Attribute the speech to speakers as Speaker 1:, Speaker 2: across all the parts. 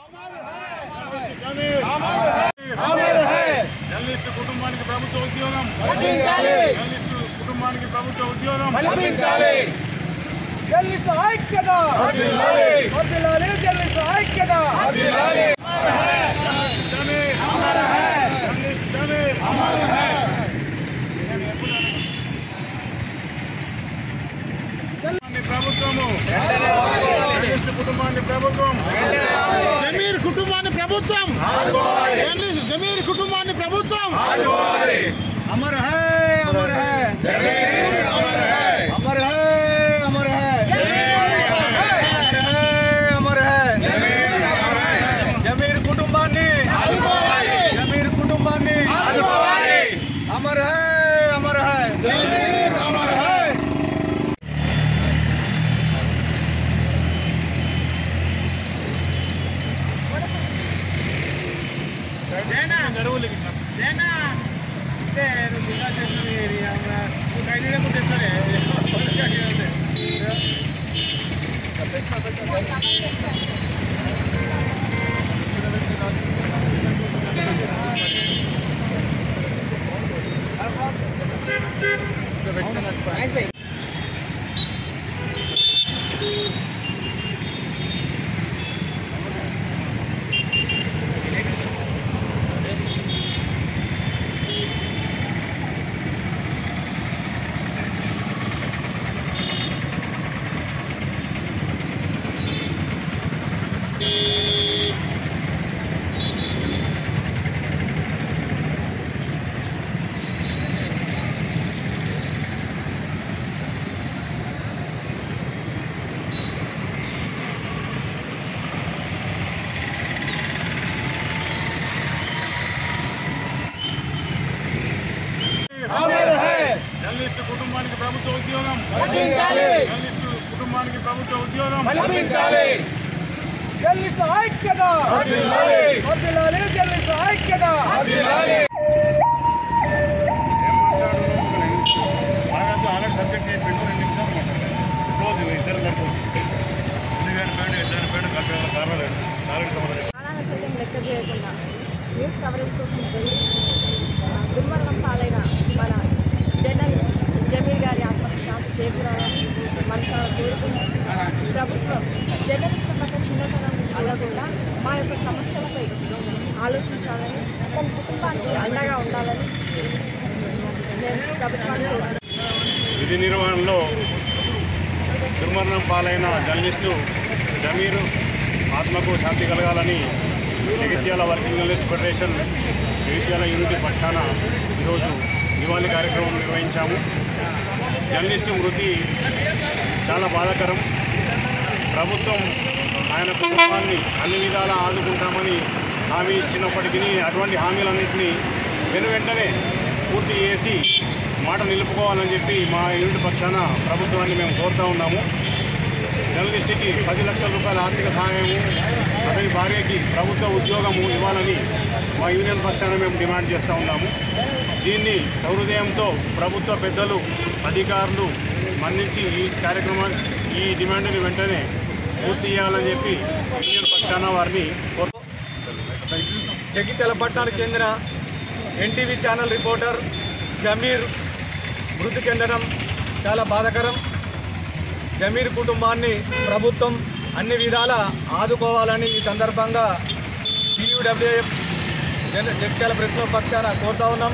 Speaker 1: Journalist కుటుంబానికి ప్రభుత్వ ఉద్యోగం జర్నలిస్టు కుటుంబానికి ప్రభుత్వ ఉద్యోగం
Speaker 2: జర్నలిస్టు ఐక్యత వర్ధిల్లాలి జర్నలిస్టు ఐక్యత
Speaker 1: జమే జర్నలిస్ట్ జమే కుటుంబాన్ని ప్రభుత్వము జర్నలిస్టు కుటుంబాన్ని ప్రభుత్వం
Speaker 3: జమీర్ కుటుంబాన్ని ప్రభుత్వం జర్నలిస్ట్ జమీర్ కుటుంబాన్ని ప్రభుత్వం
Speaker 2: అమర్ హై అమర్ హై అమర్ హై అమర్ హై అమర్ హై జమీర్ కుటుంబాన్ని జమీర్ కుటుంబాన్ని అమర్ హై అమర్ హై
Speaker 3: జమీర్ అమర్ హై
Speaker 1: జర్నలిస్టు కుటుంబానికి ప్రభుత్వ ఉద్యోగం జర్నలిస్టు కుటుంబానికి ప్రభుత్వ ఉద్యోగం
Speaker 2: జర్నలిస్టు ఐక్యత వర్ధిల్లాలి జర్నలిస్టు ఐక్యత
Speaker 1: బాగా ఆల్రెడీ సబ్జెక్ట్ అయిపోయింది రెండు నిమిషాలు మాట్లాడారు క్లోజ్ ఇద్దరు కలిపి ఎందుకంటే బయట ఇద్దరు బయట కలిపి కారణాలు నాలుగు సంవత్సరాలు
Speaker 4: ప్రాణాలను సైతం లెక్క చేయకుండా న్యూస్ కవరేజ్ కోసం వెళ్ళి ఆ, దుర్మరణం పాలైన మన జర్నలిస్ట్ జమీర్ గారి ఆత్మకు శాంతి చేకూరాలని మనసారా కోరుకుంటున్నాం ప్రభుత్వం జర్నలిస్టుల పట్ల చిన్నతనం చూడకుండా మా యొక్క సమస్యలపై ఆలోచించాలని తన కుటుంబానికి అండగా ఉండాలని నేను ప్రభుత్వాన్ని కోరుతున్నాను.
Speaker 1: విధి నిర్వహణలో దుర్మరణం పాలైన జర్నలిస్టు జమీరు ఆత్మకు శాంతి కలగాలని Jagtial working journalist federation Jagtial unity పక్షాన ఈరోజు నివాళి కార్యక్రమం నిర్వహించాము జర్నలిస్టు మృతి చాలా బాధాకరం ప్రభుత్వం ఆయన కుటుంబాన్ని అన్ని విధాలా ఆదుకుంటామని హామీ ఇచ్చినప్పటికీ అటువంటి హామీలన్నింటినీ వెను వెంటనే పూర్తి చేసి మాట నిలుపుకోవాలని చెప్పి మా యూనిట్ పక్షాన ప్రభుత్వాన్ని మేము కోరుతా ఉన్నాము జర్నలిస్ట్కి పది లక్షల రూపాయల ఆర్థిక సహాయము అతని భార్యకి ప్రభుత్వ ఉద్యోగము ఇవ్వాలని మా యూనియన్ పక్షాన మేము డిమాండ్ చేస్తూ ఉన్నాము దీన్ని సౌహృదయంతో ప్రభుత్వ పెద్దలు అధికారులు మన్నించి ఈ కార్యక్రమాన్ని ఈ డిమాండ్ని వెంటనే పూర్తి చేయాలని చెప్పి యూనియన్ పక్షాన వారిని కోరు
Speaker 2: జగిత్యాల పట్టణానికి చెందిన ఎన్టీవీ ఛానల్ రిపోర్టర్ జమీర్ మృతి చెందడం చాలా బాధాకరం జమీర్ కుటుంబాన్ని ప్రభుత్వం అన్ని విధాల ఆదుకోవాలని ఈ సందర్భంగా టీయూడబ్ల్యూఎఫ్ జన జగిత్యాల ప్రశ్న పక్షాన కోరుతా ఉన్నాం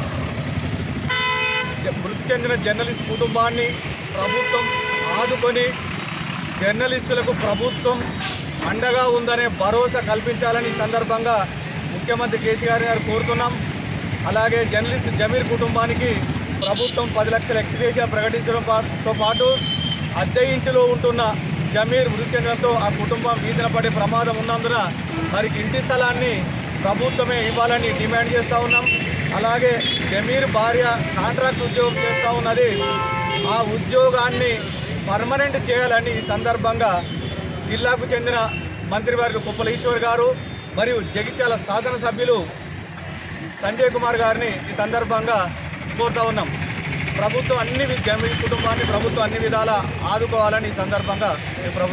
Speaker 2: జ- మృతి చెందిన జర్నలిస్ట్ కుటుంబాన్ని ప్రభుత్వం ఆదుకొని జర్నలిస్టులకు ప్రభుత్వం అండగా ఉందనే భరోసా కల్పించాలని ఈ సందర్భంగా ముఖ్యమంత్రి కేసీఆర్ గారు కోరుతున్నాం అలాగే జర్నలిస్ట్ జమీర్ కుటుంబానికి ప్రభుత్వం పది లక్షల ఎక్స్గ్రేషియా ప్రకటించడం పాటుతో పాటు అద్దె ఇంటిలో ఉంటున్న జమీర్ మృతి చెందడంతో ఆ కుటుంబం వీధిన పడే ప్రమాదం ఉన్నందున వారికి ఇంటి స్థలాన్ని ప్రభుత్వమే ఇవ్వాలని డిమాండ్ చేస్తూ ఉన్నాం అలాగే జమీర్ భార్య కాంట్రాక్ట్ ఉద్యోగం చేస్తూ ఉన్నది ఆ ఉద్యోగాన్ని పర్మనెంట్ చేయాలని ఈ సందర్భంగా జిల్లాకు చెందిన మంత్రివర్గ కుప్పల ఈశ్వర్ గారు మరియు జగిత్యాల శాసనసభ్యులు సంజయ్ కుమార్ గారిని ఈ సందర్భంగా కోరుతా ఉన్నాం ప్రభుత్వం అన్ని వి- జమీ కుటుంబాన్ని ప్రభుత్వం అన్ని విధాలా ఆదుకోవాలని ఈ సందర్భంగా ఈ ప్రభు